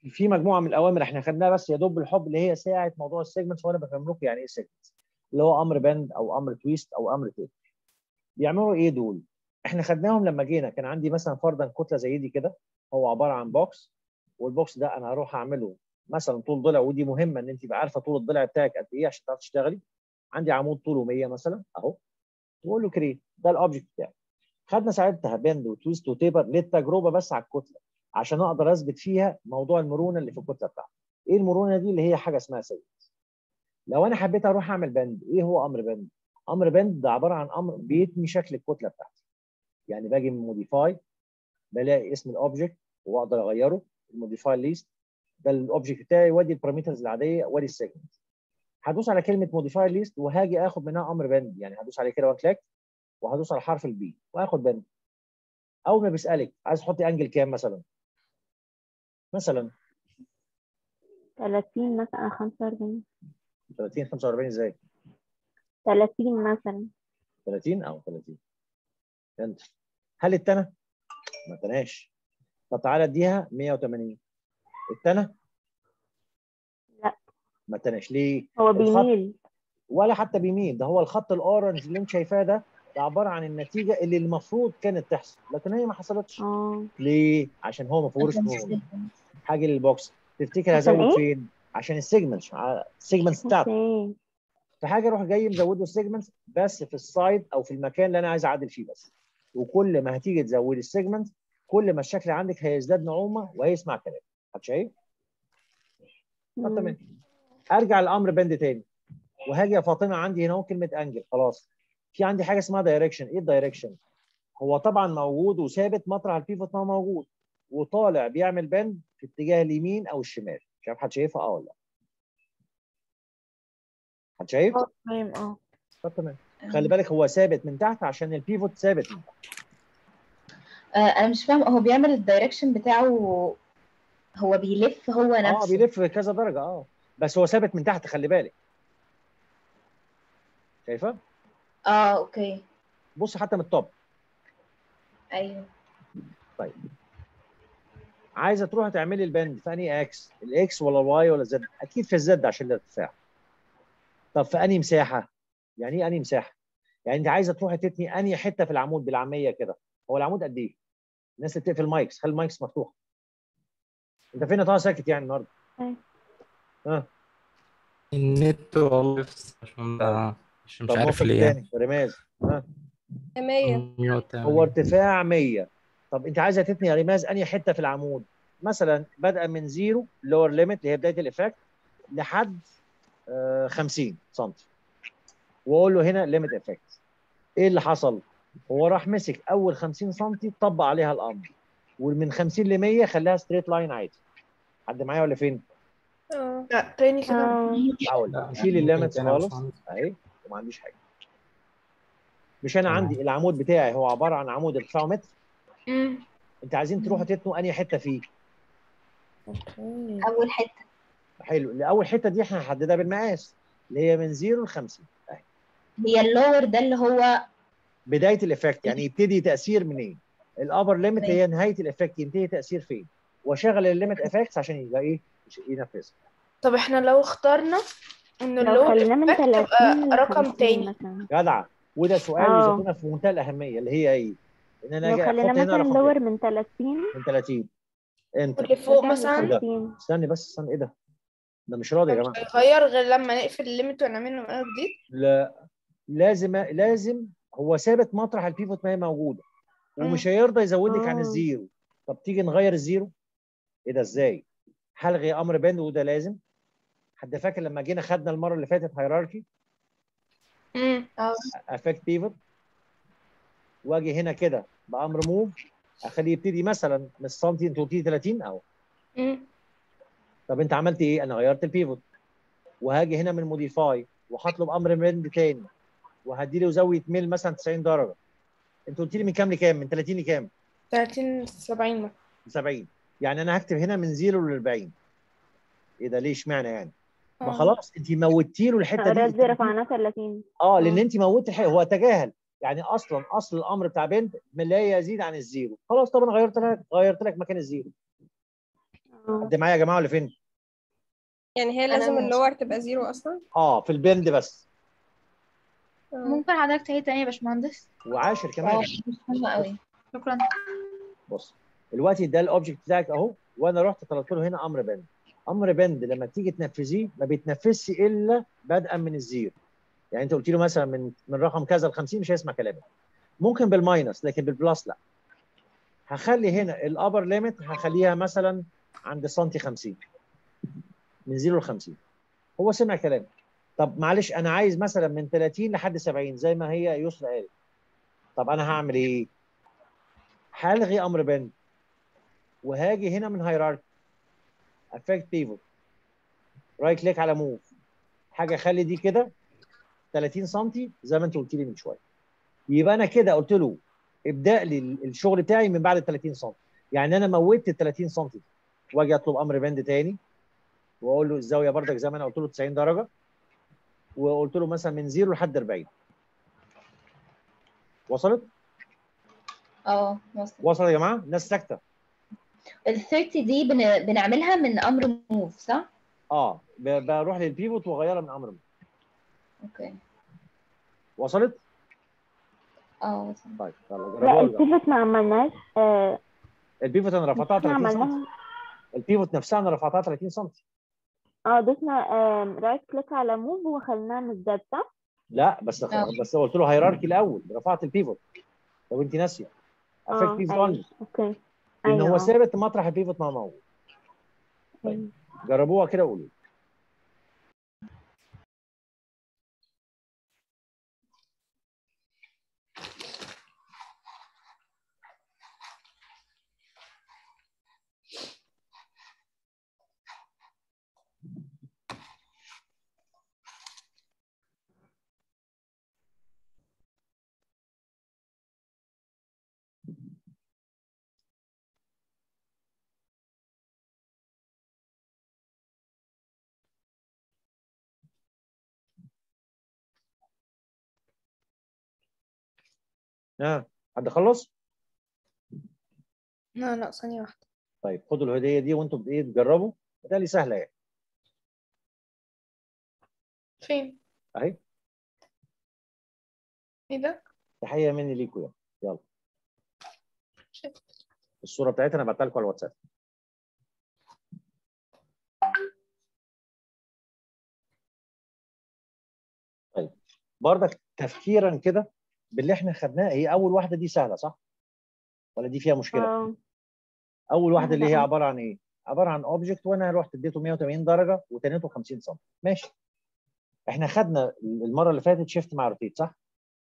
في مجموعه من الاوامر احنا خدناها بس يا دوب بالحب اللي هي ساعه موضوع السيجمنتس وانا بفهم لكم يعني ايه سيجمنتس اللي هو امر بند او امر تويست او امر تيت بيعملوا ايه دول؟ احنا خدناهم لما جينا كان عندي مثلا فرضا كتله زي دي كده هو عباره عن بوكس والبوكس ده انا هروح اعمله مثلا طول ضلع ودي مهمه ان انت تبقى عارفه طول الضلع بتاعك قد ايه عشان تعرفي تشتغلي عندي عمود طوله 100 مثلا اهو واقول له كريت ده الاوبجكت بتاعي خدنا ساعتها بند وتويست وتيبر للتجربه بس على الكتله عشان اقدر اثبت فيها موضوع المرونه اللي في الكتله بتاعتي ايه المرونه دي اللي هي حاجه اسمها سيد لو انا حبيت اروح اعمل بند ايه هو امر بند امر بند ده عباره عن امر بيتني شكل الكتله بتاعتي يعني باجي من موديفاي بلاقي اسم الاوبجكت واقدر اغيره الموديفاي ليست ده الاوبجكت بتاعي وادي البارامترز العاديه وادي السيجمنت هدوس على كلمه موديفاي ليست وهاجي اخد منها امر بند يعني هدوس عليه كده وكليك وهدوس على حرف البي واخد بند اول ما بيسالك عايز تحطي انجل كام مثلا مثلا 30 مثلا 45 30 45 ازاي 30 مثلا 30 او 30 انت هل التنى ما تناش طب تعالى اديها 180 التنى لا ما تناش ليه هو الخط- بيميل ولا حتى بيميل ده هو الخط الاورنج اللي انت شايفاه ده ده عباره عن النتيجه اللي المفروض كانت تحصل لكن هي ما حصلتش اه ليه عشان هو ما فيهوش نور حاجه للبوكس تفتكر عشان هزود إيه؟ فين عشان السيجمنتس السيجمنتس بتاعته اوكي فحاجه اروح جاي مزوده السيجمنتس بس في السايد او في المكان اللي انا عايز اعدل فيه بس وكل ما هتيجي تزودي السيجمنت كل ما الشكل عندك هيزداد نعومه وهيسمع كلام هتشايف طب مم. تمام ارجع لامر بند تاني وهاجي يا فاطمه عندي هنا اهو كلمه انجل خلاص في عندي حاجه اسمها دايركشن ايه الدايركشن هو طبعا موجود وثابت مطرح البيفوت ما هو موجود وطالع بيعمل بند في اتجاه اليمين او الشمال مش عارف حد شايفها اه ولا لا حد شايف اه تمام اه طب تمام خلي بالك هو ثابت من تحت عشان البيفوت ثابت من تحت آه انا مش فاهم هو بيعمل الدايركشن بتاعه هو بيلف هو اه نفسه بيلف كذا درجه اه بس هو ثابت من تحت خلي بالك شايفه اه اوكي بص حتى من التوب ايوه عايزه تروح تعملي البند في انهي اكس الاكس ولا الواي ولا الزد اكيد في الزد عشان الارتفاع طب في انهي مساحه يعني ايه انهي مساحه يعني انت عايزه تروحي تتني انهي حته في العمود بالعاميه كده هو العمود قد ايه الناس اللي بتقفل المايكس خلي المايكس مفتوح انت فين يا طه ساكت يعني النهارده أيوة. ها النت والله يفصل عشان ده مش مش طب عارف نقطة ليه يعني. تاني رماز ها مية ميوت هو ارتفاع 100 طب انت عايزه تتني يا رماز انهي حته في العمود مثلا بدءا من زيرو لور ليميت اللي هي بدايه الافكت لحد آه، 50 سم واقول له هنا ليميت افكت ايه اللي حصل هو راح مسك اول 50 سم طبق عليها الامر ومن 50 ل 100 خلاها ستريت لاين عادي حد معايا ولا فين اه لا تاني كده اه احاول لا، نشيل يعني ممكن الليميتس تاني يا خالص باشمهندس. اهي وما عنديش حاجه مش انا تمام. عندي العمود بتاعي هو عباره عن عمود ارتفاعه متر امم انت عايزين تروحوا تتنوا انهي حته فيه اوكي اول حته حلو الاول حته دي احنا هنحددها بالمقاس اللي هي من 0 ل 50 اهي هي اللور ده اللي هو بدايه الافكت يعني يبتدي تاثير منين الابر ليميت اللي هي نهايه الافكت ينتهي تاثير فين واشغل الليميت افكتس عشان يبقى ايه ينفذ طب احنا لو اخترنا ان لو اللور خلينا من effect 30 تبقى ل رقم 50 تاني مثلا جدع وده سؤال آه. وزتونه في منتهى الاهميه اللي هي ايه ان انا لو اجي خلينا احط هنا مثلا رقم لور تاني من 30 من 30 انت واللي فوق رجع ل مثلا ده. 50 استني بس استني ايه ده ده مش راضي يا مش جماعه هيغير غير لما نقفل الليميت ونعمل له منه جديد لا لازم لازم هو ثابت مطرح البيفوت ما هي موجوده ومش هيرضى يزودك عن آه. الزيرو طب تيجي نغير الزيرو ايه ده ازاي هلغي امر بند وده لازم حد فاكر لما جينا خدنا المره اللي فاتت هيراركي امم اه افكت بيفوت واجي هنا كده بامر موف اخليه يبتدي مثلا من السنتي انت قلت لي 30 او امم طب انت عملت ايه انا غيرت البيفوت وهاجي هنا من موديفاي وهطلب امر بند تاني وهدي له زاويه ميل مثلا 90 درجه انت قلت لي من كام لكام من 30 لكام 30 70 مثلا 70 يعني انا هكتب هنا من 0 ل 40 ايه ده ليه اشمعنى يعني ما آه. خلاص انت موتي له الحته دي رد رفعناه 30 اه لان آه. انت موتي الحته هو تجاهل يعني اصلا اصل الامر بتاع بنت لا يزيد عن الزيرو خلاص طب انا غيرت لك غيرت لك مكان الزيرو اه حد معايا يا جماعه ولا فين؟ يعني هي أنا لازم ماشي. اللور تبقى زيرو اصلا اه في البند بس آه. ممكن حضرتك تعيد تاني يا باشمهندس وعاشر اه كمان مش مهمة قوي شكرا بص دلوقتي ده الاوبجكت بتاعك اهو وانا رحت طلبت له هنا امر بند امر بند لما تيجي تنفذيه ما بيتنفذش الا بدءا من الزيرو يعني انت قلت له مثلا من من رقم كذا ل 50 مش هيسمع كلامك ممكن بالماينس لكن بالبلس لا هخلي هنا الابر ليميت هخليها مثلا عند سنتي 50 من 0 ل 50 هو سمع كلامي طب معلش انا عايز مثلا من 30 لحد 70 زي ما هي يسرا قالت طب انا هعمل ايه؟ هلغي امر بند وهاجي هنا من هيراركي افكت بيفوت رايت كليك على موف حاجه اخلي دي كده 30 سم زي ما انت قلت لي من شويه يبقى انا كده قلت له ابدا لي الشغل بتاعي من بعد ال 30 سم يعني انا موتت ال 30 سم واجي اطلب امر بند تاني واقول له الزاويه بردك زي ما انا قلت له 90 درجه وقلت له مثلا من 0 لحد 40 وصلت؟ اه وصل وصلت يا جماعه؟ الناس ساكته ال 30 دي بن... بنعملها من امر موف صح؟ اه ب- بروح للبيفوت واغيرها من امر اوكي وصلت؟ اه وصل طيب يلا لا جربوها يا جماعة. البيفوت ما عملناش آه البيفوت انا رفعتها احنا 30 سم عملناها البيفوت نفسها انا رفعتها 30 سم اه دوسنا رايت كليك على موف وخليناها من الزد صح؟ لا بس آه. بس قلت له هيراركي الاول رفعت البيفوت لو انت ناسيه افكت اه بيفوت ايوه اونلي اوكي لان ايوه هو اه. ثابت مطرح البيفوت ما موجود طيب. جربوها كده وقولوا لي. ها حد خلص؟ لا لا ثانية واحدة طيب خدوا الهديه دي وانتم بايه تجربوا بالتالي سهله يعني فين؟ اهي ايه ده؟ تحيه مني ليكم يعني يلا شفت. الصوره بتاعتها انا بعتها لكم على الواتساب طيب برضك تفكيرا كده باللي احنا خدناه هي اول واحده دي سهله صح؟ ولا دي فيها مشكله؟ اه اول واحده اللي هي لا. عباره عن ايه؟ عباره عن اوبجكت وانا رحت اديته 180 درجه وتنيته 50 سم ماشي احنا خدنا المره اللي فاتت شيفت مع روتيت صح؟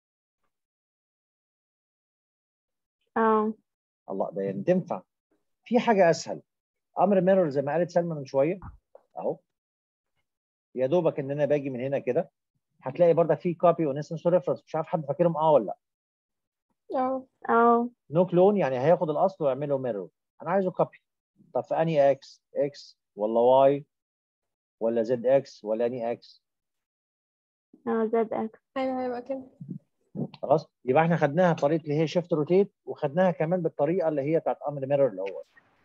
اه الله ده يعني تنفع في حاجه اسهل امر ميرور زي ما قالت سلمى من شويه اهو يا دوبك ان انا باجي من هنا كده هتلاقي برضك في كوبي ونسنس ريفرنس مش عارف حد فاكرهم اه ولا لا اه اه نو كلون يعني هياخد الاصل ويعمله ميرور انا عايزه كوبي طب في اني اكس اكس ولا واي ولا زد اكس ولا اني اكس اه زد اكس ايوه هيبقى كده خلاص يبقى احنا خدناها بطريقه اللي هي شيفت روتيت وخدناها كمان بالطريقه اللي هي بتاعت امر ميرور اللي هو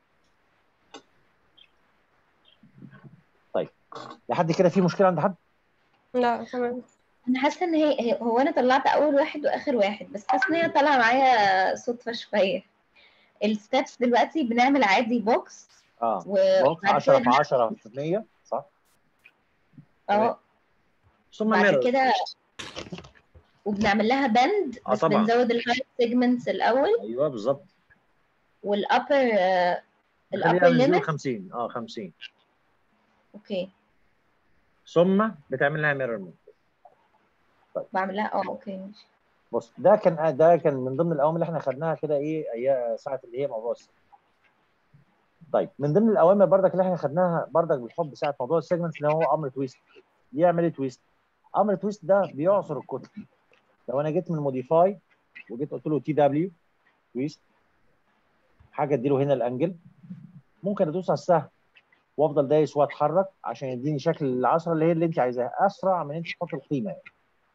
طيب لحد كده في مشكله عند حد لا تمام انا حاسه ان هي هي- هو انا طلعت اول واحد واخر واحد بس حاسه ان هي طالعه معايا صدفه شويه الستبس دلوقتي بنعمل عادي بوكس اه و- بوكس وبعد 10 كده في 10 في 100 صح اه ثم بعد ميرور كده وبنعمل لها بند آه بس طبعا. بنزود الهاي سيجمنتس الاول ايوه بالظبط والابر الابر خليها من 0 ليميت 50 اه 50 اوكي ثم بتعمل لها ميرور مود بعمل لها اه اوكي ماشي بص ده كان ده كان من ضمن الاوامر اللي احنا خدناها كده ايه ايام ساعه اللي هي موضوع السيجمنت. طيب من ضمن الاوامر بردك اللي احنا خدناها بردك بالحب ساعه موضوع السيجمنت اللي هو امر تويست يعمل ايه تويست؟ امر تويست ده بيعصر الكتب لو انا جيت من موديفاي وجيت قلت له تي دبليو تويست حاجه اديله هنا الانجل ممكن ادوس على السهم وافضل دايس واتحرك عشان يديني شكل العصره اللي هي اللي انت عايزاها اسرع من انت تحط القيمه يعني.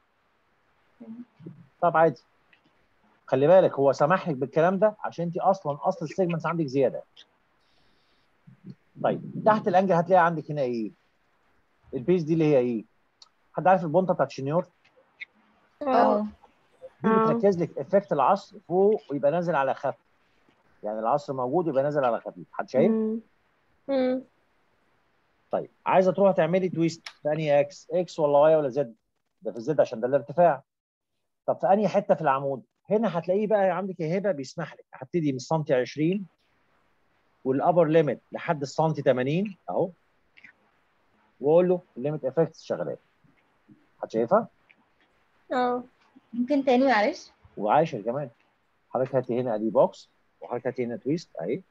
طب عادي خلي بالك هو سمح لك بالكلام ده عشان انت اصلا اصل السيجمنتس عندك زياده طيب تحت الانجل هتلاقي عندك هنا ايه البيس دي اللي هي ايه حد عارف البونطه بتاعت شنيور اه دي آه. بتركز لك افكت العصر فوق ويبقى نازل على خف يعني العصر موجود ويبقى نازل على خفيف حد شايف مم. مم. طيب عايزه تروح تعملي تويست في انهي اكس اكس ولا واي ولا زد ده في الزد عشان ده الارتفاع طب في انهي حته في العمود هنا هتلاقيه بقى عندك يا هبه بيسمح لك هبتدي من السنتي 20 والابر ليميت لحد السنتي 80 اهو واقول له الليميت افكتس شغاله حد شايفها اه ممكن تاني معلش وعايشه كمان حضرتك هاتي هنا ادي بوكس وحضرتك هاتي هنا تويست اهي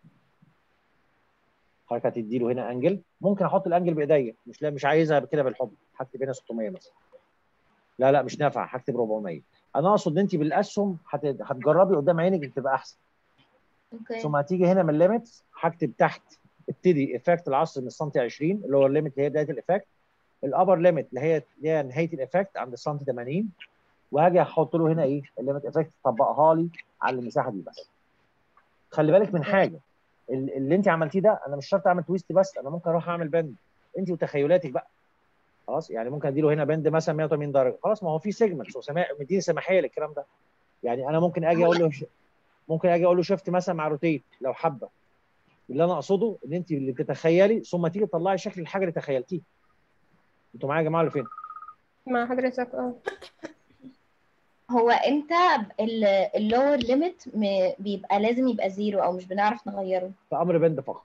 حضرتك هتدي له هنا انجل ممكن احط الانجل بايديا مش لا مش عايزها كده بالحب هكتب هنا 600 مثلا لا لا مش نافع هكتب 400 انا اقصد ان انت بالاسهم هت... هتجربي قدام عينك تبقى احسن اوكي ثم هتيجي هنا من الليميتس هكتب تحت ابتدي افكت العصر من السنتي 20 اللي هو الليميت اللي هي بدايه الافكت الابر ليميت اللي هي اللي هي نهايه الافكت عند السنتي 80 وهاجي احط له هنا ايه الليميت افكت طبقها لي على المساحه دي بس خلي بالك من حاجه ال- اللي انت عملتيه ده انا مش شرط اعمل تويست بس انا ممكن اروح اعمل بند انت وتخيلاتك بقى خلاص يعني ممكن اديله هنا بند مثلا 180 درجه خلاص ما هو في سيجمنتس وسماء مديني سماحيه للكلام ده يعني انا ممكن اجي اقول له ش- ممكن اجي اقول له شفت مثلا مع روتيت لو حابه اللي انا اقصده ان انت اللي بتتخيلي ثم تيجي تطلعي شكل الحاجه اللي تخيلتيها انتوا معايا يا جماعه ولا فين؟ مع حضرتك اه هو امتى اللور ليميت بيبقى لازم يبقى زيرو او مش بنعرف نغيره في امر بند فقط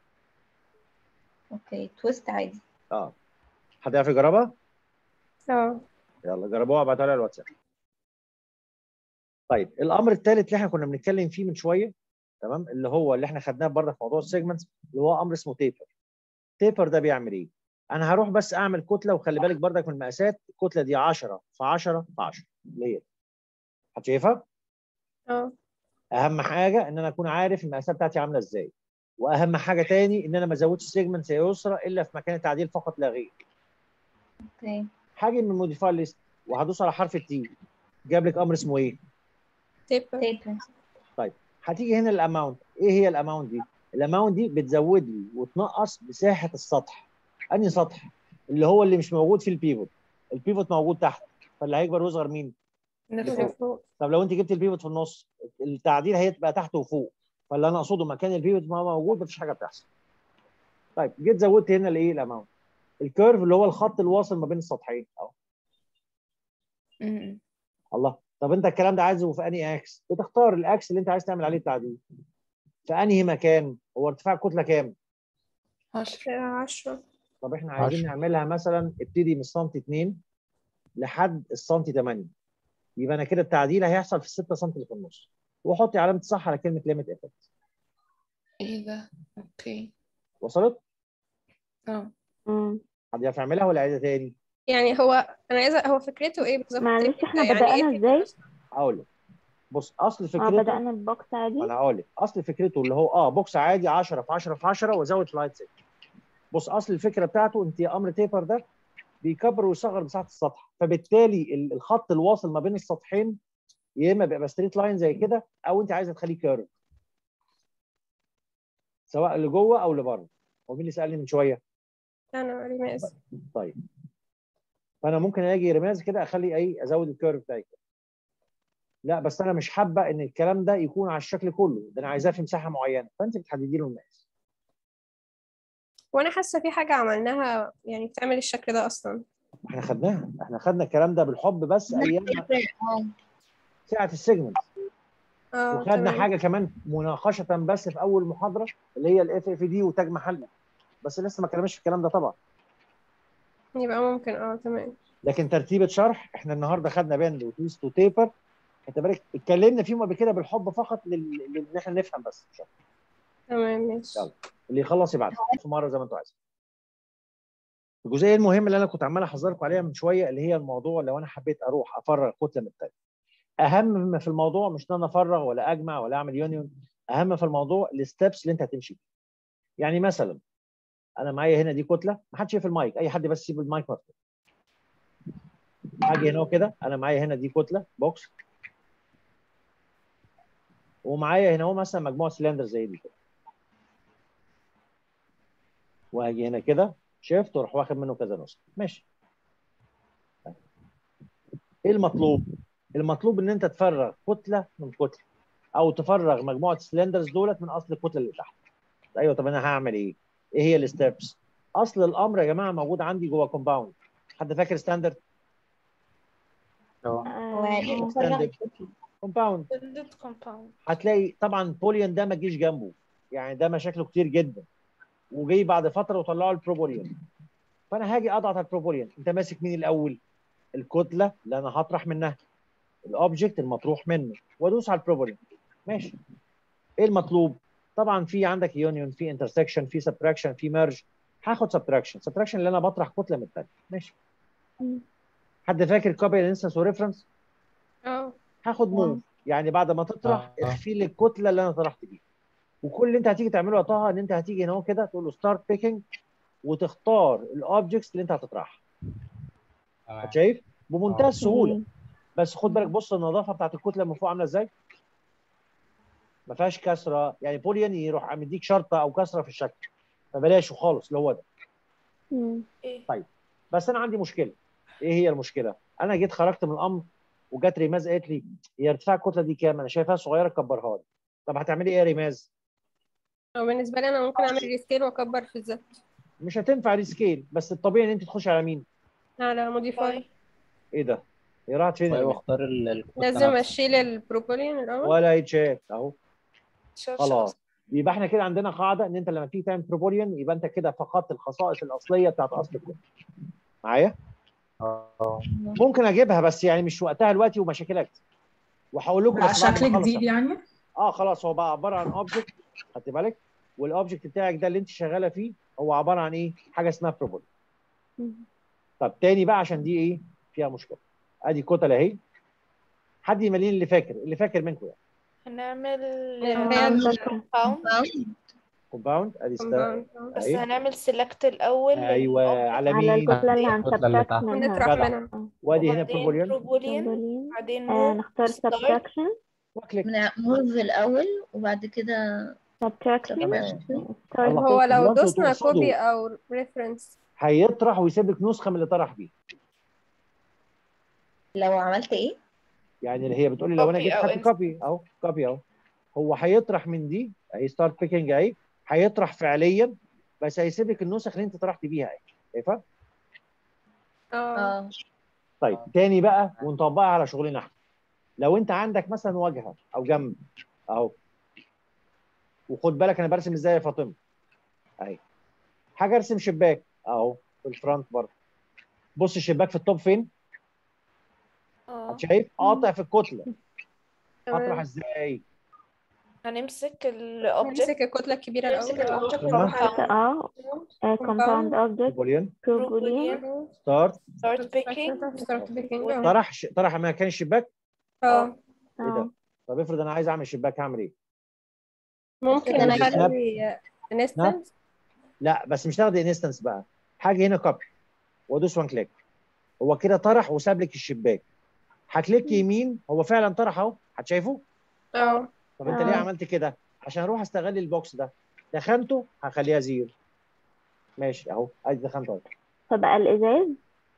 اوكي تويست عادي اه حد يعرف يجربها؟ اه يلا جربوها ابعتها لي على الواتساب. طيب الامر الثالث اللي احنا كنا بنتكلم فيه من شويه تمام اللي هو اللي احنا خدناه بره في موضوع السيجمنتس اللي هو امر اسمه تيبر. تيبر ده بيعمل ايه؟ انا هروح بس اعمل كتله وخلي بالك بردك من المقاسات الكتله دي 10 في 10 في 10 اللي هي حد شايفها؟ اه اهم حاجه ان انا اكون عارف المقاسات بتاعتي عامله ازاي. واهم حاجه تاني ان انا ما ازودش سيجمنتس يا يسرى الا في مكان التعديل فقط لا غير. اوكي هاجي من موديفاي ليست وهدوس على حرف التي جاب لك امر اسمه ايه؟ تيبر تيبر هتيجي هنا الاماونت ايه هي الاماونت دي الاماونت دي بتزود لي وتنقص مساحه السطح انهي سطح اللي هو اللي مش موجود في البيفوت البيفوت موجود تحت فاللي هيكبر ويصغر مين اللي فوق طب لو انت جبت البيفوت في النص التعديل هيبقى تحت وفوق فاللي انا اقصده مكان البيفوت ما هو موجود مفيش حاجه بتحصل طيب جيت زودت هنا الايه الاماونت الكيرف اللي هو الخط الواصل ما بين السطحين اهو الله طب انت الكلام ده عايزه في انهي اكس بتختار الاكس اللي انت عايز تعمل عليه التعديل في انهي مكان هو ارتفاع الكتله كام عشرة عشرة طب احنا عايزين عشرة. نعملها مثلا ابتدي من السنتي 2 لحد السنتي 8 يبقى انا كده التعديل هيحصل في ال 6 سم اللي في النص وحطي علامه صح على كلمه ليميت افكت ايه ده اوكي وصلت؟ اه مم. حد يعرف يعملها ولا عايزها تاني؟ يعني هو انا عايزه هو فكرته ايه بالظبط معلش تيبر احنا ده؟ يعني بدأنا ايه ازاي؟ تيبر؟ هقول لك بص اصل اه فكرته بدأنا البوكس عادي انا هقول لك اصل فكرته اللي هو اه بوكس عادي 10 في 10 في 10 وازود سلايد 6 بص اصل الفكره بتاعته انت امر تيبر ده بيكبر ويصغر مساحه السطح فبالتالي ال- الخط الواصل ما بين السطحين يا اما بيبقى ستريت لاين زي كده او انت عايزه تخليه كيرف سواء لجوه او لبره هو مين اللي سالني من شويه انا ريماس طيب فانا ممكن اجي رماز كده اخلي ايه ازود الكيرف بتاعي كده. لا بس انا مش حابه ان الكلام ده يكون على الشكل كله ده انا عايزاه في مساحه معينه فانت بتحددي له المقاس وانا حاسه في حاجه عملناها يعني بتعمل الشكل ده اصلا احنا خدناها احنا خدنا الكلام ده بالحب بس ايام اه ساعه السيجمنت اه وخدنا تمام. حاجه كمان مناقشه بس في اول محاضره اللي هي الاف اف دي وتاج محلي بس لسه ما كلمناش في الكلام ده طبعا يبقى ممكن اه تمام لكن ترتيبه شرح احنا النهارده خدنا باند وتويست وتيبر انت بالك اتكلمنا فيهم قبل كده بالحب فقط لل- لل- ان احنا نفهم بس مش أكتر. تمام ماشي يلا. اللي يخلص يبعت في مره زي ما انتوا عايزين الجزئيه المهمه اللي انا كنت عمال احذركم عليها من شويه اللي هي الموضوع لو انا حبيت اروح افرغ كتله من الثانيه اهم ما في الموضوع مش ان انا افرغ ولا اجمع ولا اعمل يونيون اهم في الموضوع الستبس اللي انت هتمشي فيها يعني مثلا انا معايا هنا دي كتله ما حدش يقفل المايك اي حد بس يسيب المايك مفتوح هاجي هنا كده انا معايا هنا دي كتله بوكس ومعايا هنا هو مثلا مجموعه سلندر زي دي كده وهاجي هنا كده شيفت واروح واخد منه كذا نسخه ماشي ايه المطلوب المطلوب ان انت تفرغ كتله من كتله او تفرغ مجموعه السلندرز دولت من اصل الكتله اللي تحت ايوه طب انا هعمل ايه ايه هي الستبس اصل الامر يا جماعه موجود عندي جوه كومباوند حد فاكر ستاندرد اه هو يعني أيوة. مفرغ standard. الكتلة. كومباوند blended compound هتلاقي طبعا بوليون ده ما تجيش جنبه يعني ده مشاكله كتير جدا وجاي بعد فتره وطلعوا البروبوليون فانا هاجي اضغط على البروبوليون انت ماسك مين الاول الكتله اللي انا هطرح منها الاوبجكت المطروح منه وادوس على البروبوليون ماشي ايه المطلوب طبعا في عندك يونيون في انترسكشن في سبتراكشن في ميرج هاخد سبتراكشن سبتراكشن اللي انا بطرح كتله من الثانيه ماشي مم. حد فاكر كوبي انستنس وريفرنس اه هاخد موف يعني بعد ما تطرح آه، آه. اخفي لي الكتله اللي انا طرحت بيها وكل اللي انت هتيجي تعمله يا طه ان انت هتيجي هنا اهو كده تقول له ستارت بيكينج وتختار الاوبجكتس اللي انت هتطرحها تمام شايف بمنتهى آه. السهوله بس خد بالك بص النظافه بتاعت الكتله من فوق عامله ازاي ما فيهاش كسره يعني بوليان يروح مديك شرطه او كسره في الشكل فبلاشه خالص اللي هو ده مم. ايه بس انا عندي مشكله ايه هي المشكله انا جيت خرجت من الامر وجت ريماز قالت لي هي ارتفاع الكتله دي كام انا شايفها صغيره كبرها لي طب هتعملي ايه يا ريماز او بالنسبه لي انا ممكن اعمل ريسكيل واكبر في الذات مش هتنفع ريسكيل بس الطبيعي ان انت تخش على مين على موديفاي باي ايه ده هي راحت فين ايوه الريماز؟ اختار ال- الكتلة لازم نفسها. اشيل البروبولين الاول ولا يتشاف اهو شرش خلاص أصلا. يبقى احنا كده عندنا قاعده ان انت لما تيجي تعمل بروبوليان يبقى انت كده فقدت الخصائص الاصليه بتاعت اصل الكتله معايا اه ممكن اجيبها بس يعني مش وقتها دلوقتي ومشاكلها كتير وهقول لكم بقى بس بعد ما شكل أخلص جديد يعني اه خلاص هو بقى عباره عن اوبجكت خدت بالك والاوبجكت بتاعك ده اللي انت شغاله فيه هو عباره عن ايه حاجه اسمها بروبول مم. طب تاني بقى عشان دي ايه فيها مشكله ادي كتل اهي حد يمليني اللي فاكر اللي فاكر منكم يعني هنعمل هي فاكرة. compound كومباوند ادي ستار compound. بس أيوة. هنعمل select الأول ايوه للأوبجكت، على على مين الكتلة اللي الكتلة اللي هنسبتراكت تحت. منها ونطرح جدع. منها آه. وادي هنا وبعدين بروبوليان بروبولين بروبولين. بعدين آه، move نختار start subtraction وكليك موف الأول وبعد كده subtraction subtraction. start الله. هو لو هو انتوا دوسنا تقصدوا- كوبي او ريفرنس هيطرح ويسيب لك نسخه من اللي طرح بيه لو عملت ايه؟ يعني اللي هي بتقول لي لو انا Copy جيت أو خدت insert. كوبي اهو كوبي اهو هو هيطرح من دي اهي ستارت بيكينج اهي هيطرح فعليا بس هيسيب لك النسخ اللي انت طرحت بيها اهي شايفه؟ اه اه طيب تاني بقى ونطبقها على شغلنا احنا لو انت عندك مثلا واجهه او جنب اهو وخد بالك انا برسم ازاي يا فاطمه اهي حاجه ارسم شباك اهو في الفرونت برضه بص الشباك في التوب فين اه شايف قاطع في الكتله اطرح تمام ازاي هنمسك الأوبجكت نمسك الكتله الكبيره نمسك الاول الأوبجكت تمام. ونروح على اه آه، compound object بوليان propylene ستارت start picking ستارت بيكينج طرح ش... طرح مكان الشباك اه ايه ده اه طب افرض انا عايز اعمل شباك هعمل ايه ممكن كده أنا نخلي انستنس لا بس مش تاخدي انستنس بقى حاجه هنا كوبي وادوس وان كليك هو كده طرح وساب لك الشباك هكليك يمين هو فعلا طرح اهو هتشايفه اه طب انت ليه آه. عملت كده عشان اروح استغل البوكس ده دخنته هخليها زيرو ماشي اهو ادي دخنته اهو فبقى الازاز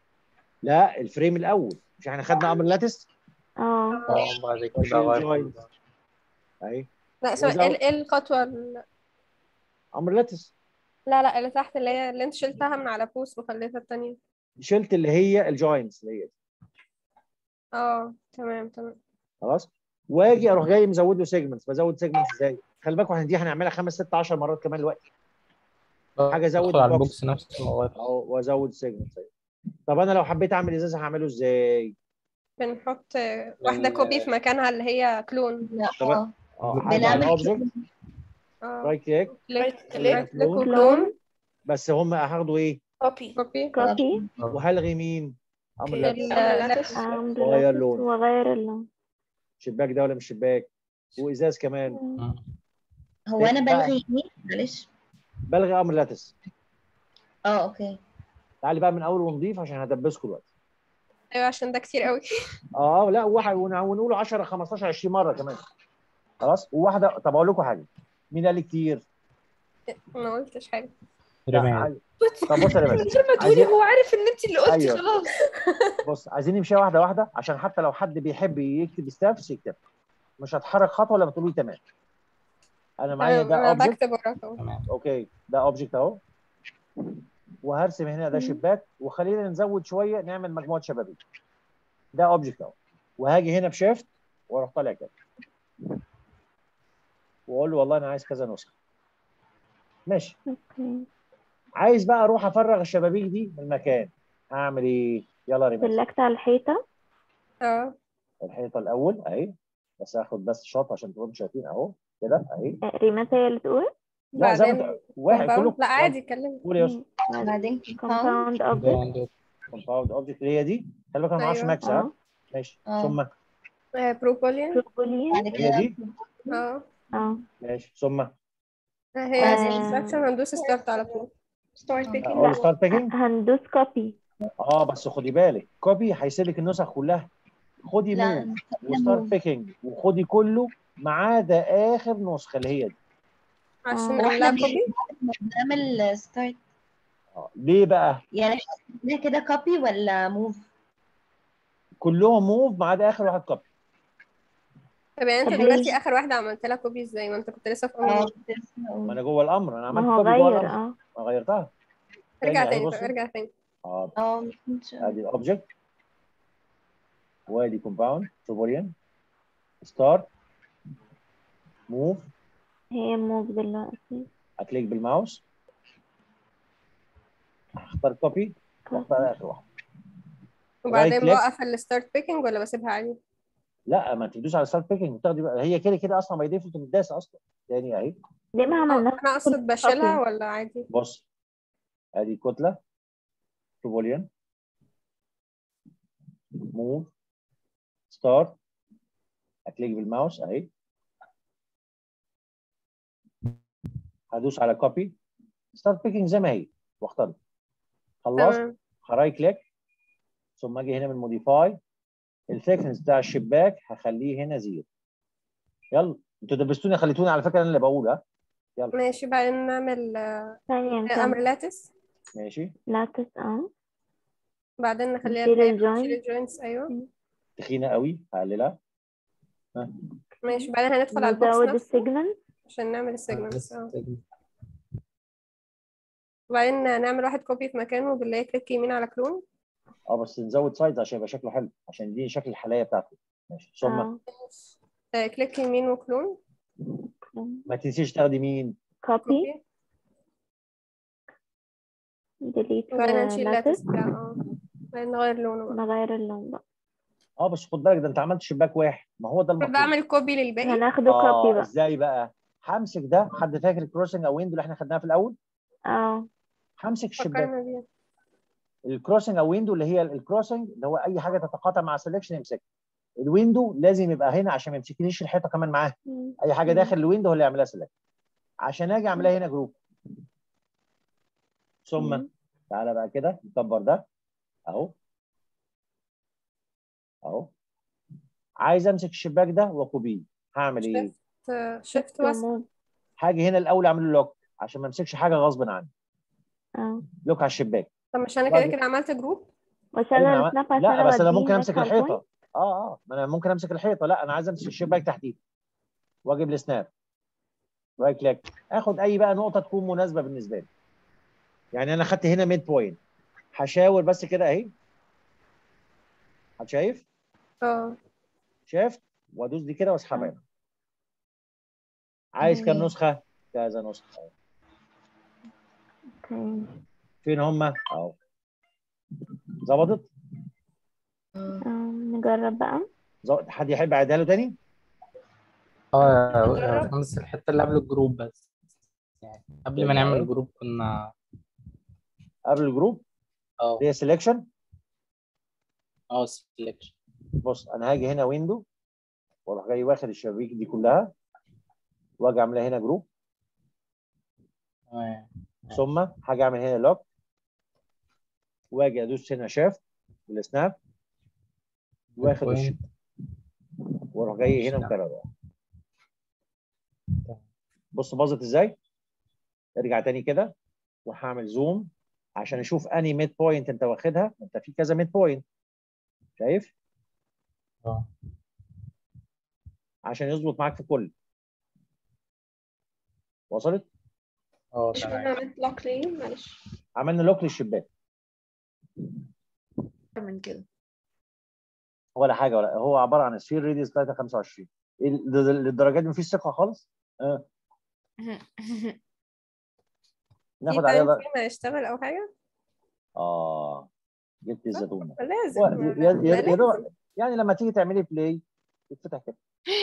لا الفريم الاول مش احنا خدنا امر لاتس اه اه بعد وشيل كده أغير جوينت. اهي لا سوري وزود- ايه إيه الخطوه ال- امر لاتس لا لا اللي تحت اللي هي اللي انت شلتها من على بوست وخليتها التانية شلت اللي هي الجوينتس اللي هي دي. اه تمام تمام خلاص واجي اروح جاي مزود له سيجمنتس بزود سيجمنتس ازاي خلي بالكم احنا دي هنعملها خمس ست 10 مرات كمان دلوقتي حاجة زود ادخل على البوكس. البوكس نفسه وأغير. اهو وازود سيجمنتس طب انا لو حبيت اعمل ازاز هعمله ازاي بنحط واحده كوبي في مكانها اللي هي كلون لا طب- اه اه هاجي على بنعمل الاوبجكت اه رايت كليك كليك right click كليك كلون. وكلون بس هم هاخدوا ايه copy كوبي copy وهلغي مين امر ال- لاتس اللاتس أعمل وغير لاتس لون. وغير اللون شباك ده ولا مش شباك وازاز كمان مم. هو أنا بقى. بلغي ايه؟ معلش بلغي امر لاتس اه اوكي تعالي بقى من اول ونضيف عشان هدبسكم دلوقتي ايوه عشان ده كتير قوي اه لا واحد ون- ونقوله 10 15 20 مره كمان خلاص وواحده طب اقول لكم حاجه مين قال لي كتير ما قلتش حاجه لا رمال عايز- طب بص يا من رمال غير ما تقولي عايزين- هو عارف ان انت اللي قلتي أيوه. خلاص بص عايزين نمشيها واحده واحده عشان حتى لو حد بيحب يكتب ستافس يكتب مش هتحرك خطوه لما تقولي تمام انا معايا ده انا اوبجكت بكتب وراك اهو تمام اوكي ده اوبجكت اهو وهرسم هنا ده مم. شباك وخلينا نزود شويه نعمل مجموعه شبابيك ده اوبجكت اهو وهاجي هنا بشيفت واروح طالع كده واقول له والله انا عايز كذا نسخه ماشي اوكي عايز بقى اروح افرغ الشبابيك دي من المكان هعمل ايه يلا ريماس سلكت على الحيطة اه الحيطه الاول اهي بس هاخد بس شوط عشان تبقوا شايفين اهو كده اهي آه، ريمات هي اللي تقول لا زي ما بعدين انت واحد compound. كله لا عادي اتكلم قول يا يوسف بعدين compound compound object كومباوند اوبجكت اللي هي دي خلي بالك انا ما اعرفش أيوة. ماكس ها اه ماشي اه. ثم بروبولين بروبولين بعد هي كده دي اه اه ماشي ثم هي آه. instruction هندوس ستارت على طول ستارت بيكينج اقول ستارت بيكينج هندوس كوبي اه بس خدي بالك كوبي هيسيب لك النسخ كلها خدي لا موف وستارت بيكينج وخدي كله ما عدا اخر نسخه اللي هي دي عشان آه. نعملها واحنا كوبي بنعمل ستارت آه. ليه بقى يعني احنا عملناها كده كوبي ولا موف كلهم موف ما عدا اخر واحد كوبي طب يعني انت طب دلوقتي ليه؟ اخر واحده عملت لها كوبي ازاي ما انت كنت لسه في اه اول كنت لسه ما هقول. انا جوه الامر انا عملت ما هو كوبي جوه غير الامر اه ما غيرتها ارجع أهي تاني بصي. ارجع تاني اه اه ما كنتش ادي الاوبجكت وادي كومباوند توبوليان ستارت موف هي موف دلوقتي اكليك بالماوس اختار كوبي واختار اخر واحد وبعدين click. بوقف الستارت بيكينج ولا بسيبها عادي لا ما تدوس على ستارت بيكينج وتاخدي بقى هي كده كده اصلا باي ديفولت متداسه اصلا تاني اهي ليه ما عملناش انا اقصد بشيلها ولا عادي بص ادي كتله توبوليان موف ستارت اكليك بالماوس اهي هدوس على كوبي ستارت بيكينج زي ما هي واختار خلصت تمام هراي كليك ثم اجي هنا من موديفاي الثيكنس بتاع الشباك هخليه هنا زيرو يلا انتوا دبستوني خليتوني على فكره انا اللي بقول ها ماشي بعدين نعمل ثانية امر نكمل لاتس ماشي لاتس اه بعدين نخليها نشيل تلاقي- الجوينت. نشيل الجوينتس ايوه تخينه قوي هقللها ماشي بعدين هندخل على البوكس نزود نفسه السيجمنت عشان نعمل السيجمنتس اه وبعدين نعمل واحد كوبي في مكانه باللي هي كليك يمين على كلون اه بس نزود سايز عشان يبقى شكله حلو عشان دي شكل الحلايه بتاعته ماشي ثم اه آه، كليك يمين وكلون ما تنسيش تاخدي مين كوبي كوبي ديليت وبعدين نشيل اللاتس لاتس بتاعه اه بعدين نغير لونه بقى نغير اللون بقى اه بس خد بالك ده انت عملت شباك واحد ما هو ده المطلوب بعمل كوبي للباقي هناخده كوبي اه بقى ازاي بقى همسك ده حد فاكر الكروسنج او ويندو اللي احنا خدناها في الاول اه همسك الشباك فكرنا بيها الكروسنج او ويندو اللي هي الكروسنج اللي هو اي حاجه تتقاطع مع سelection يمسكها الويندو لازم يبقى هنا عشان ما يمسكنيش الحيطه كمان معاه مم. اي حاجه داخل الويندو هو اللي يعملها سيلكت عشان اجي اعملها هنا جروب ثم مم. تعالى بقى كده نكبر ده اهو اهو عايز امسك الشباك ده واكوبيه هعمل ايه؟ شيفت وس مove. هاجي هنا الاول اعمل له لوك عشان ما امسكش حاجه غصب عني اه لوك على الشباك طب مش انا كده بعد- كده عملت جروب واشغل أيوة، السناب عشان لا بس انا أوديه ممكن امسك هناك على الحيطه اه اه ما انا ممكن امسك الحيطه لا انا عايز امسك الشباك تحتيه واجيب السناب رايت كليك اخد اي بقى نقطه تكون مناسبه بالنسبه لي يعني انا خدت هنا ميد بوينت هشاور بس كده اهي حد شايف اه شايف وادوس دي كده واسحبها هنا عايز كام جميل. نسخه كذا نسخه أهو. اوكي فين هم اهو ظبطت آه، نجرب بقى ظبط. حد يحب اعيدها له تاني اه بس الحته اللي قبل الجروب بس يعني قبل ما نعمل الجروب كنا قبل الجروب اه هي سelection اه سelection بص انا هاجي هنا ويندو واروح جاي واخد الشبابيك دي كلها واجي اعملها هنا جروب تمام ثم هاجي اعمل هنا لوك واجي ادوس هنا شيفت بالسناب واخد الش- بوينت. واروح جاي هنا مكرر بص باظت ازاي ارجع تاني كده وهعمل زوم عشان اشوف اني ميد بوينت انت واخدها انت في كذا ميد بوينت شايف اه عشان يظبط معاك في كل وصلت اه مش تمام انا عملت لوك ليه معلش عملنا لوك للشباك من كده ولا حاجه ولا هو عباره عن سفير ريديوس 3 25 إيه ال- ده- ده- للدرجات دي مفيش ثقه خالص آه. في ناخد عليها تايم بقى فريم هيشتغل او حاجه اه جبت الزيتونه لازم هو- ما- يا- ما يا- يا دوب- لازم. يعني لما تيجي تعملي بلاي يتفتح كده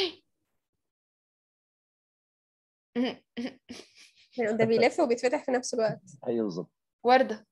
ده بيلف وبيتفتح في نفس الوقت ايوه بالظبط وردة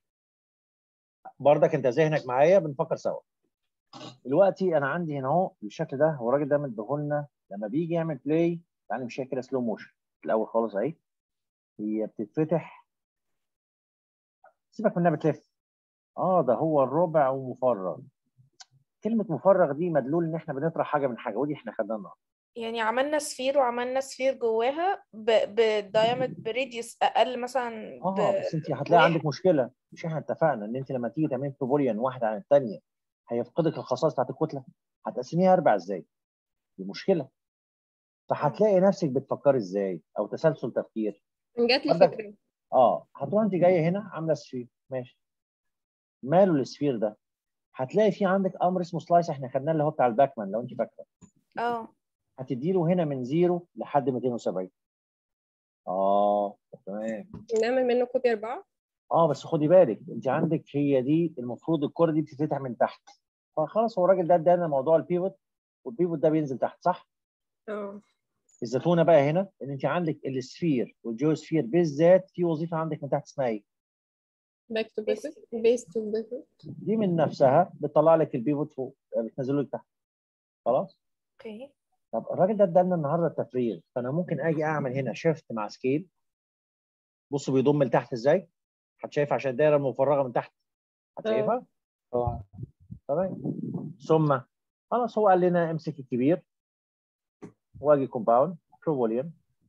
برضك انت ذهنك معايا بنفكر سوا دلوقتي انا عندي هنا اهو بالشكل ده هو الراجل ده مديهولنا لما بيجي يعمل بلاي يعني مش كده سلو موشن في الاول خالص اهي هي بتتفتح سيبك منها بتلف اه ده هو الربع ومفرغ كلمه مفرغ دي مدلول ان احنا بنطرح حاجه من حاجه ودي احنا خدناها النهارده يعني عملنا سفير وعملنا سفير جواها بدايمتر بريديوس اقل مثلا ب... اه بس انت هتلاقي واحد. عندك مشكله مش احنا اتفقنا ان انت لما تيجي تعملي بروبوليان واحده عن الثانيه هيفقدك الخصائص بتاعت الكتله هتقسميها اربع ازاي؟ دي مشكله فهتلاقي نفسك بتفكري ازاي او تسلسل تفكير جات لي عندك- فكره اه هتروح انت جايه هنا عامله سفير ماشي ماله السفير ده؟ هتلاقي في عندك امر اسمه سلايس احنا خدناه اللي هو بتاع الباكمان لو انت فاكره اه هتديله هنا من زيرو لحد 270 اه تمام نعمل منه كوبي اربعه اه بس خدي بالك انت عندك هي دي المفروض الكره دي بتتفتح من تحت فخلاص هو الراجل ده ادانا موضوع البيفوت والبيفوت ده بينزل تحت صح؟ اه الزتونه بقى هنا ان انت عندك السفير والجيوسفير بالذات في وظيفه عندك من تحت اسمها ايه؟ باك تو بيفت بيس تو بيفت دي من نفسها بتطلع لك البيفوت فوق بتنزله لك تحت خلاص؟ اوكي طب الراجل ده ادالنا النهارده التفريغ فانا ممكن اجي اعمل هنا شيفت مع سكيل بص بيضم لتحت ازاي؟ هتشايف عشان الدايره المفرغه من تحت هتشايفها؟ اه تمام ثم خلاص هو قال لنا امسك الكبير واجي كومباوند بروفوليوم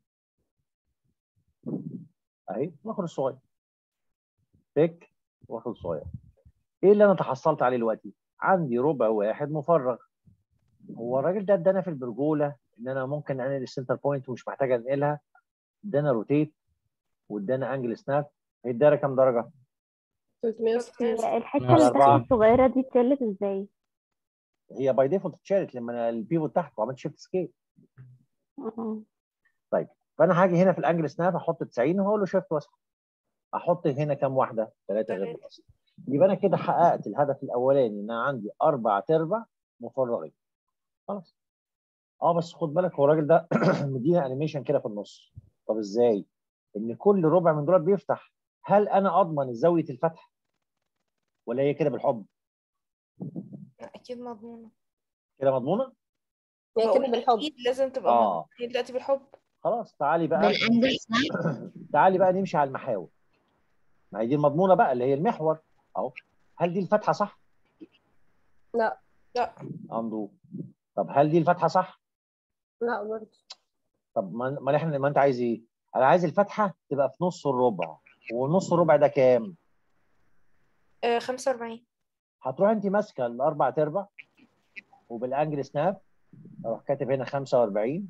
اهي واخد الصغير بيك واخد الصغير ايه اللي انا تحصلت عليه دلوقتي؟ عندي ربع واحد مفرغ هو الراجل ده ادانا في البرجوله ان انا ممكن انقل السنتر بوينت ومش محتاج انقلها ادانا روتيت وادانا انجل سناب هي الدايره كام درجه؟ 360 هي الحتة على اللي أربعة. تحت الصغيرة دي اتشالت ازاي؟ هي باي ديفولت اتشالت لما أنا البيفوت تحت وعملت شيفت سكيل اه فانا هاجي هنا في الانجل سناب احط 90 وهقول له شيفت واسحب احط هنا كام واحده؟ ثلاثه غير تلاتة. الاصل يبقى انا كده حققت الهدف الاولاني ان انا عندي اربع تربع مفرغين خلاص اه بس خد بالك هو الراجل ده مدينا انيميشن كده في النص طب ازاي؟ ان كل ربع من دول بيفتح هل انا اضمن زاويه الفتح؟ ولا هي كده بالحب؟ اكيد مضمونة كده مضمونه؟ هي كده بقول بالحب اكيد لازم تبقى آه. مضمونة هي دلوقتي بالحب خلاص تعالي بقى بالانجل سناب تعالي بقى نمشي على المحاور ما هي دي المضمونه بقى اللي هي المحور اهو هل دي الفتحه صح؟ لا لا امضو طب هل دي الفتحه صح؟ لا برضه طب ما ما احنا ما انت عايز ايه؟ انا عايز الفتحه تبقى في نص الربع ونص الربع ده كام؟ آه 45 هتروح انت ماسكه الاربع تربع وبالانجل سناب اروح كاتب هنا 45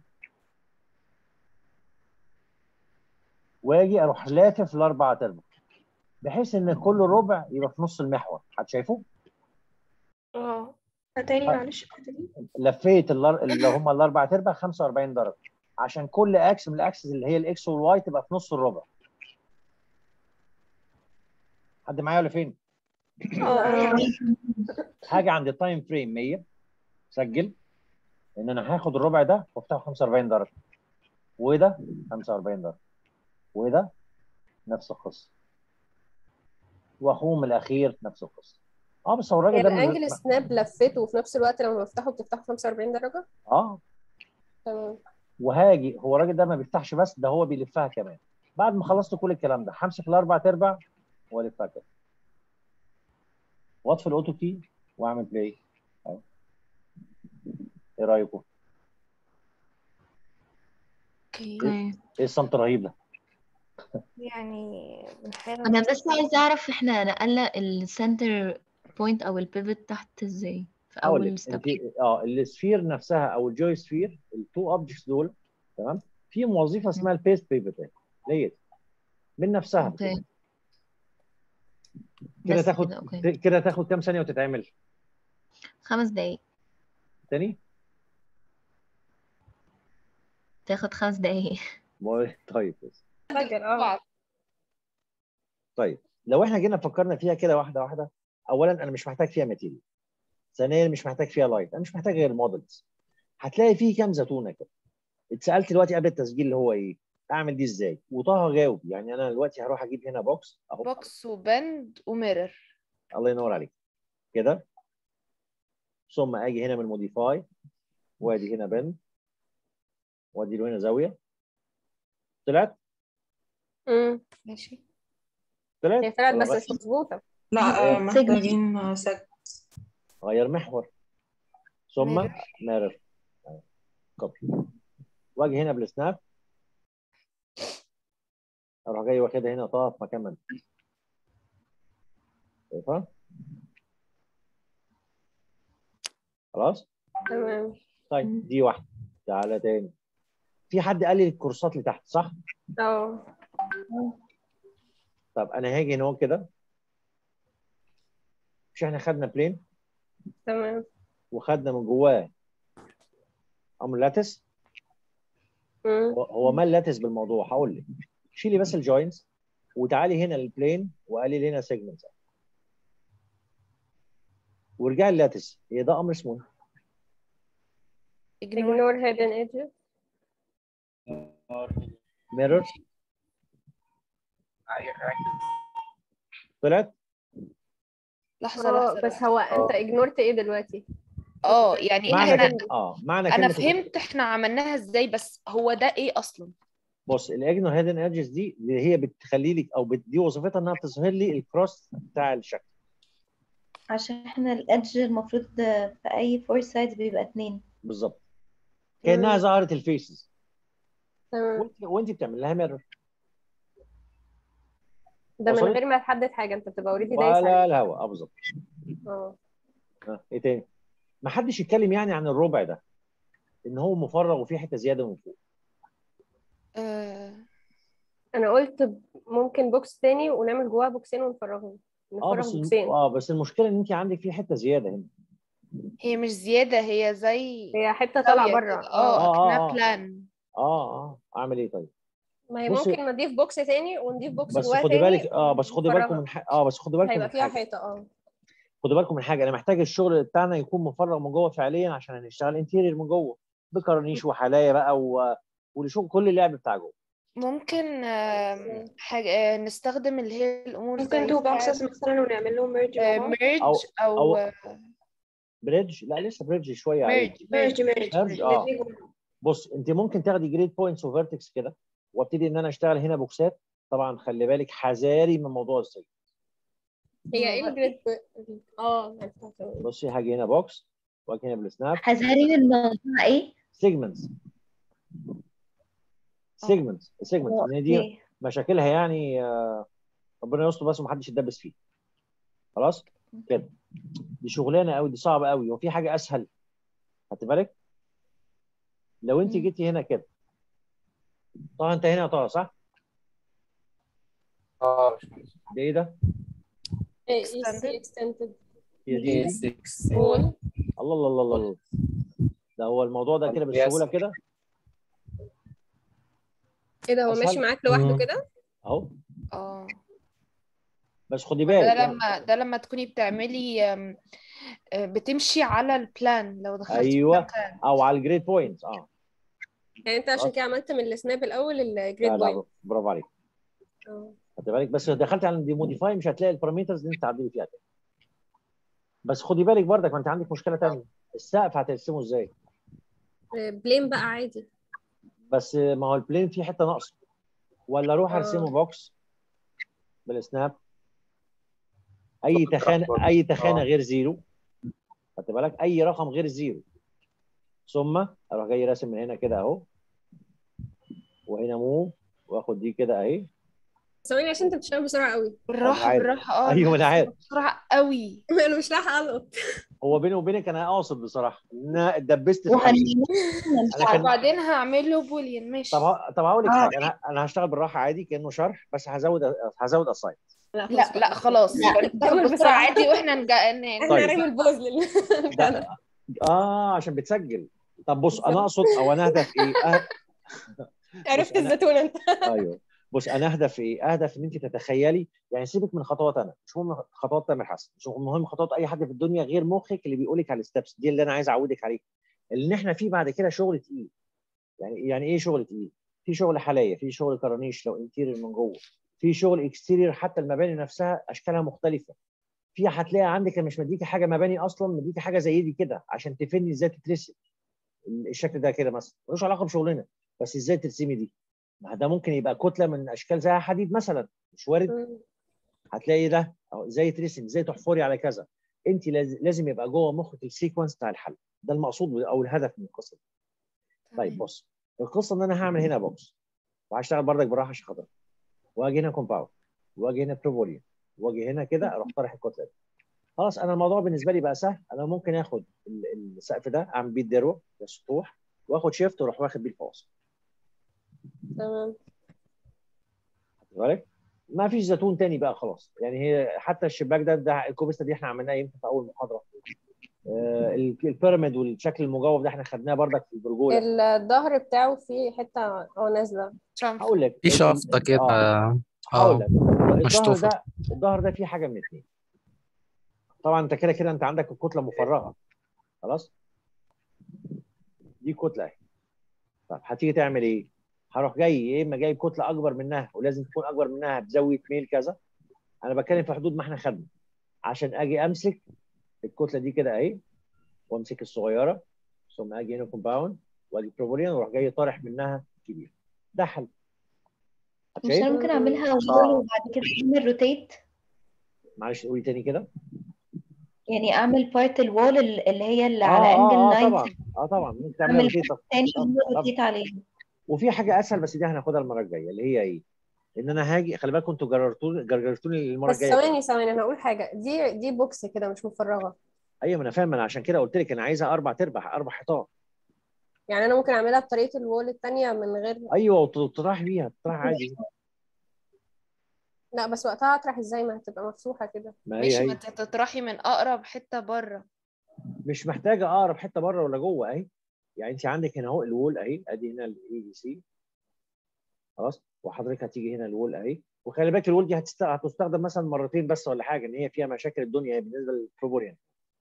واجي اروح لافف الاربع تربع بحيث ان كل ربع يبقى في نص المحور حد شايفه؟ اه تاني معلش الحتة دي لفيت الار- اللي هم الاربع تربع 45 درجه عشان كل اكس من الاكسس اللي هي الاكس والواي تبقى في نص الربع حد معايا ولا فين؟ اه هاجي عند التايم فريم 100 سجل ان انا هاخد الربع ده وافتحه 45 درجه وده 45 درجه وده نفس القصه واخوهم الاخير نفس القصه اه بس هو هي الراجل ده من- الانجل سناب لفته وفي نفس الوقت لما بفتحه بتفتحه 45 درجه اه تمام وهاجي هو الراجل ده ما بيفتحش بس ده هو بيلفها كمان بعد ما خلصت كل الكلام ده همسك الاربع تربع والفها كده واطفي الاوتو كي واعمل بلاي أهو. ايه رايكم؟ اوكي ايه الصمت الرهيب ده؟ يعني بنحاول انا بس عايزه اعرف احنا نقلنا السنتر بوينت او البيفت تحت ازاي في اقول اول لك ستيب انت اه السفير نفسها او الجوي سفير التو اوبجكتس دول تمام في وظيفه اسمها البيست بيفت هي دي. من نفسها اوكي كده بس تاخد كده اوكي كده تاخد كام ثانيه وتتعمل خمس دقايق تاني تاخد خمس دقايق ما- طيب فاكر اه طيب لو احنا جينا فكرنا فيها كده واحده واحده اولا انا مش محتاج فيها ماتيريال ثانيا مش محتاج فيها لايت انا مش محتاج غير مودلز هتلاقي فيه كام زتونه كده اتسالت دلوقتي قبل التسجيل اللي هو ايه اعمل دي ازاي وطه جاوب يعني انا دلوقتي هروح اجيب هنا بوكس اهو بوكس وبند وميرور الله ينور عليك كده ثم اجي هنا من موديفاي وادي هنا بند وادي له هنا زاويه طلعت امم ماشي طلعت هي طلعت ولا بس غير- مش مظبوطة لا آه، سيجما. محتاجين سجل غير محور ثم ميرور. ميرور كوبي واجي هنا بالسناب اروح جاي واخدها هنا طه في مكان منها شايفها خلاص تمام طيب دي واحده تعالى تاني في حد قال لي الكورسات اللي تحت صح اه طب انا هاجي هنا اهو كده مش احنا خدنا بلين تمام وخدنا من جواه امر لاتس امم هو- هو ما اللاتس بالموضوع هقول لك شيلي بس الجوينتس وتعالي هنا للبلين وقالي لي هنا سيجمنتس ورجعي اللاتس هي ده امر اسمه إيه؟ ignore ignore hidden edges ميرور طلعت لحظة اه لحظة بس هو انت ignored ايه دلوقتي اه يعني معنى احنا كلمة اه معنى انا كلمة فهمت احنا عملناها ازاي بس هو ده ايه اصلا بص الاجنو هيدن ايدجز دي اللي هي بتخلي لك او بت- دي وظيفتها انها تظهر لي الكروس بتاع الشكل عشان احنا الادج المفروض في اي فور سايدز بيبقى اتنين بالظبط كانها مم. ظهرت الفيسز تمام وانت وانت بتعمل لها ميرور ده من وصلت؟ غير ما تحدد حاجة انت بتبقى اوريدي دايس ولا عليه الهواء اه بالظبط اه آه، ايه تاني ما حدش يتكلم يعني عن الربع ده ان هو مفرغ وفيه حته زياده من فوق آه انا قلت ممكن بوكس تاني ونعمل جواه بوكسين ونفرغهم اه نفرغ بس بوكسين اه بس المشكله ان انت عندك فيه حته زياده هنا هي مش زيادة هي زي هي حتة طالعة زاوية بره كده. اه اه آه، اكنها آه. بلان اه اه اعمل ايه طيب ما هي بصي- ممكن نضيف بوكس تاني ونضيف بوكس بس جواه خدي تاني بالك اه بس خدي بالكم ونفرغها. من حاجه اه بس خدي بالكم هيبقى من فيها حاجه حيطة اه خدوا بالكم من حاجه انا محتاج الشغل بتاعنا يكون مفرغ من جوه فعليا عشان هنشتغل انتيرير من جوه بكرانيش وحلايا بقى و... والشغل كل اللعب بتاع جوه ممكن آه حاجة آه نستخدم اللي هي الامور ممكن زي تو بوكسز مثلا ونعمل لهم ميرج ميرج أو- او, أو- بريدج لا لسه بريدج شويه عليه ميرج ميرج ميرج ميرج، آه. ميرج بص انت ممكن تاخدي جريد بوينتس وفيرتكس كده وابتدي ان انا اشتغل هنا بوكسات طبعا خلي بالك حذاري من موضوع السجن هي ايه الجريد اه عرفتها تمام. بصي هاجي هنا بوكس واجي هنا بالسناب حذرين الموضوع ايه سيجمنتس سيجمنتس سيجمنتس ان دي اوكي مشاكلها يعني آه، ربنا يستر بس ومحدش يتدبس فيه خلاص كده دي شغلانه قوي دي صعبه قوي وفي حاجه اسهل خدت بالك لو انت مم. جيتي هنا كده طه انت هنا يا طه صح اه ده ايه ده ايه اي Extended. سي اكستندد هي دي اي 6 وول الله الله الله الله ده هو الموضوع ده كده بالسهوله كده ايه ده هو أسهل. ماشي معاك لوحده مم. كده اهو اه بس خدي ده بالك لما ده لما تكوني بتعملي آم، آه، بتمشي على البلان لو دخلتي في ايوه مكان. او على الجريد بوينت اه يعني انت عشان خلاص. كده عملت من السناب الاول لا الجريد لا بوينت برافو عليك اه خدي بالك بس لو دخلت على دي موديفاي مش هتلاقي البارامترز اللي انت تعدلي فيها تاني بس خدي بالك برضك ما انت عندك مشكله ثانيه السقف هترسمه ازاي بلين بقى عادي بس ما هو البلين فيه حته ناقصه ولا اروح آه. ارسمه بوكس بالسناب اي تخانه اي تخانه آه. غير زيرو خدت بالك اي رقم غير زيرو ثم اروح جاي راسم من هنا كده اهو وهنا موف واخد دي كده اهي ثواني عشان انت بتشتغل بسرعه قوي بالراحة عارف. بالراحة اه أيوة، أنا أنا عارف. بسرعة قوي انا مش لاحقه القط هو بيني وبينك انا قاصد بصراحه ان انا اتدبست في حاجة. وهنمشي انا كان وبعدين هعمل له بوليان ماشي طب ه- طب هقول لك آه. حاجه انا انا هشتغل بالراحه عادي كانه شرح بس هزود هزود اسايد لا لا لا خلاص لا. نتكلم كمل بسرعة بسرعة. عادي واحنا نجا... ن- احنا طيب. هنعمل بوز لل بتاع ده. اه عشان بتسجل طب بص انا اقصد او انا اهدف ايه أه... عرفت أنا- الزيتون انت ايوه بص انا اهدف ايه اهدف ان انت تتخيلي يعني سيبك من خطوات انا مش مهم خطوات تامر حسن مش مهم خطوات اي حد في الدنيا غير مخك اللي بيقول لك على الستبس دي اللي انا عايز اعودك عليه اللي احنا فيه بعد كده شغل تقيل يعني يعني ايه شغل تقيل في شغل حلايه في شغل كرانيش لو انتيرير من جوه في شغل اكستيرير حتى المباني نفسها اشكالها مختلفه في هتلاقي عندك مش مديكي حاجه مباني اصلا مديكي حاجه زي دي كده عشان تفهمي ازاي تترسم الشكل ده كده مثلا ملوش علاقه بشغلنا بس ازاي ترسمي دي ما ده ممكن يبقى كتله من اشكال زي حديد مثلا مش وارد مم. هتلاقي ده أو ازاي ترسم ازاي تحفري على كذا انت لاز- لازم يبقى جوه مخك السيكونس بتاع الحل ده المقصود او الهدف من القصه دي طيب بص القصه ان انا هعمل هنا بوكس وهشتغل بردك بالراحه عشان خاطر واجي هنا كومباوند واجي هنا بروفوليوم واجي هنا كده اروح طارح الكتله دي خلاص انا الموضوع بالنسبه لي بقى سهل انا ممكن اخد ال- السقف ده اعمل بيه الدروه السطوح واخد شيفت واروح واخد بيه الفواصل تمام خد بالك ما فيش زيتون تاني بقى خلاص يعني هي حتى الشباك ده ده الكوبيستا دي احنا عملناها يمكن في اول محاضره آه، ال- البيراميد والشكل المجوف ده احنا خدناه بردك في البرجوله الظهر بتاعه فيه حته اه نازله شنطة هقول لك في شفطة كده آه. هقول اه لك الظهر مشطوفة. ده الظهر ده فيه حاجه من اثنين طبعا انت كده كده انت عندك الكتله مفرغه خلاص دي كتله اهي طب هتيجي تعمل ايه؟ هروح جاي يا اما جايب كتله اكبر منها ولازم تكون اكبر منها بزاويه ميل كذا انا بتكلم في حدود ما احنا خدنا عشان اجي امسك الكتله دي كده اهي وامسك الصغيره ثم اجي هنا كومباوند واجي بروبولين واروح جاي طارح منها كبير ده حل مش شايف؟ انا ممكن اعملها وول آه. وبعد كده اعمل روتيت معلش قولي تاني كده يعني اعمل بارت الوول اللي هي اللي اه على اه انجل اه 9 طبعا اه طبعا ممكن تعملها اعمل روتيت تاني طب- اعمل طب. روتيت عليه وفي حاجه اسهل بس دي هناخدها المره الجايه اللي هي ايه؟ ان انا هاجي خلي بالكم انتوا جررتوني جرجرتوني المره بس الجايه ثواني ثواني انا هقول حاجه دي دي بوكس كده مش مفرغه ايوه ما انا فاهم انا عشان كده قلت لك انا عايزها اربع تربع اربع حيطان يعني انا ممكن اعملها بطريقه الوول التانية من غير ايوه وتطرح بيها تطرح عادي لا بس وقتها اطرح ازاي ما هتبقى مفتوحه كده ما هي ماشي هي ما انت تطرحي من اقرب حتة بره مش محتاجه اقرب حته بره ولا جوه اهي يعني انت عندك هنا اهو الوول اهي ادي هنا الاي بي سي خلاص وحضرتك هتيجي هنا الوول اهي وخلي بالك الوول دي هتست... هتستخدم مثلا مرتين بس ولا حاجه ان هي فيها مشاكل الدنيا بالنسبه للبروبوريان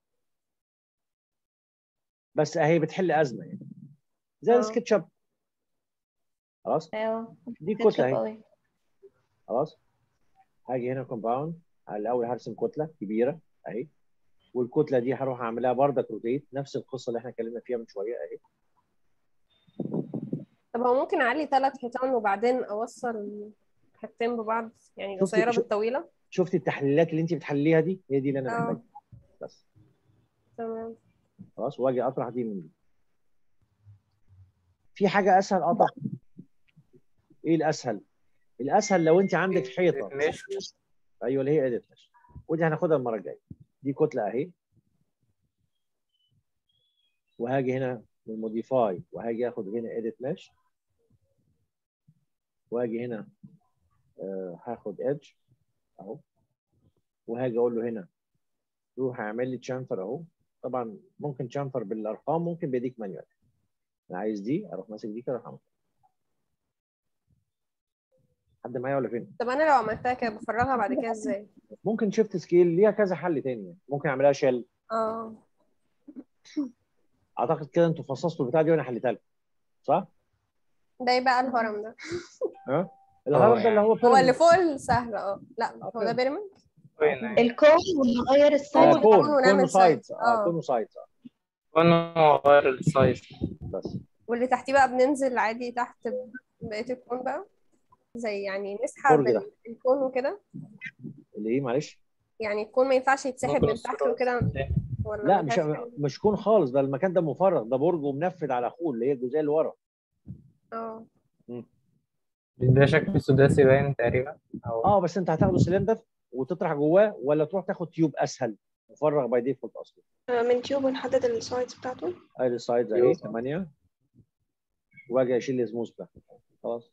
بس اهي بتحل ازمه يعني زي آه. السكتش اب خلاص ايوه دي كتشب كتله اهي قوي خلاص هاجي هنا كومباوند الاول هرسم كتله كبيره اهي والكتله دي هروح اعملها بردك روتيت نفس القصه اللي احنا اتكلمنا فيها من شويه اهي طب هو ممكن اعلي ثلاث حيطان وبعدين اوصل حاجتين ببعض يعني شفتي- قصيره شو- بالطويله شفتي التحليلات اللي انت بتحليها دي هي دي اللي انا آه. محتاجها بس تمام خلاص واجي اطرح دي من دي في حاجه اسهل اه طبعا ايه الاسهل الاسهل لو انت عندك حيطه ايوه اللي هي اديت ودي هناخدها المره الجايه دي كتله اهي وهاجي هنا من موديفاي وهاجي اخد هنا اديت مش واجي هنا آه هاخد ايدج اهو وهاجي اقول له هنا روح اعمل لي تشامفر اهو طبعا ممكن تشامفر بالارقام ممكن بيديك مانيوال انا عايز دي اروح ماسك دي كده اروح اعمل حد معايا ولا فين؟ طب انا لو عملتها كده بفرغها بعد كده ازاي ممكن شيفت سكيل ليها كذا حل تاني يعني. ممكن اعملها شيل اه اعتقد كده انتوا فصصتوا البتاع دي وانا حليتها لكم صح؟ ده يبقى الهرم ده ها؟ الهرم ده اللي هو هو بيراميد. اللي فوق السهل اه لا آه، هو ده بيراميد وين الكون ونغير آه، السايز كون كون ونعمل كون سايدز sides. اه آه. كون سايدز آه. وانا غير السايز بس واللي تحتيه بقى بننزل عادي تحت بقيه الكون بقى زي يعني نسحب برج ده. ال- الكون وكده اللي ايه معلش؟ يعني الكون ما ينفعش يتسحب من نص تحت راس. وكده ولا لا ما مش ينفعش كده؟ مش كون خالص ده المكان ده مفرغ ده برج ومنفذ على اخوه اللي هي الجزئيه اللي ورا اه ده شكل سداسي باين تقريبا او اه بس انت هتاخده سلندر وتطرح جواه ولا تروح تاخد تيوب اسهل مفرغ باي ديفولت اصلا آه، من تيوب ونحدد السايز بتاعته ادي السايدز اهي 8 واجي اشيل السموث ده خلاص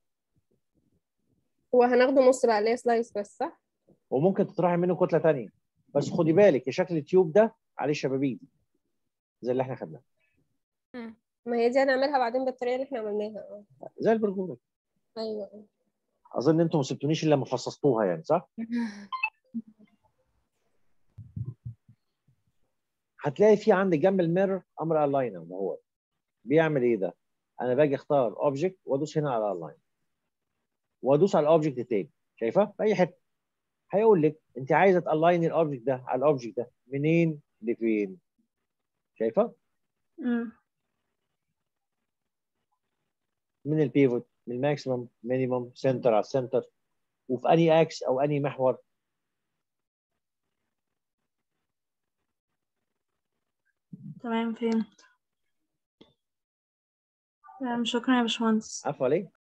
وهناخده نص بقى اللي هي سلايس بس صح؟ وممكن تطرحي منه كتله ثانيه بس خدي بالك شكل التيوب ده عليه شبابيك زي اللي احنا خدناه ما هي دي هنعملها بعدين بالطريقة اللي احنا عملناها اه زي البرجوله ايوه اظن انتم ما سبتونيش الا لما فصصتوها يعني صح؟ هتلاقي في عندك جنب الميرور امر الاينر ده هو بيعمل ايه ده؟ انا باجي اختار اوبجكت وادوس هنا على الاين وادوس على الاوبجكت تاني شايفه؟ في اي حته هيقول لك انت عايزه تالاين الاوبجكت ده على الاوبجكت ده منين لفين؟ شايفه؟ مم. من البيفوت من الماكسيمم مينيمم سنتر على السنتر وفي اني اكس او اني محور تمام فهمت تمام شكرا يا باشمهندس عارفه ليه؟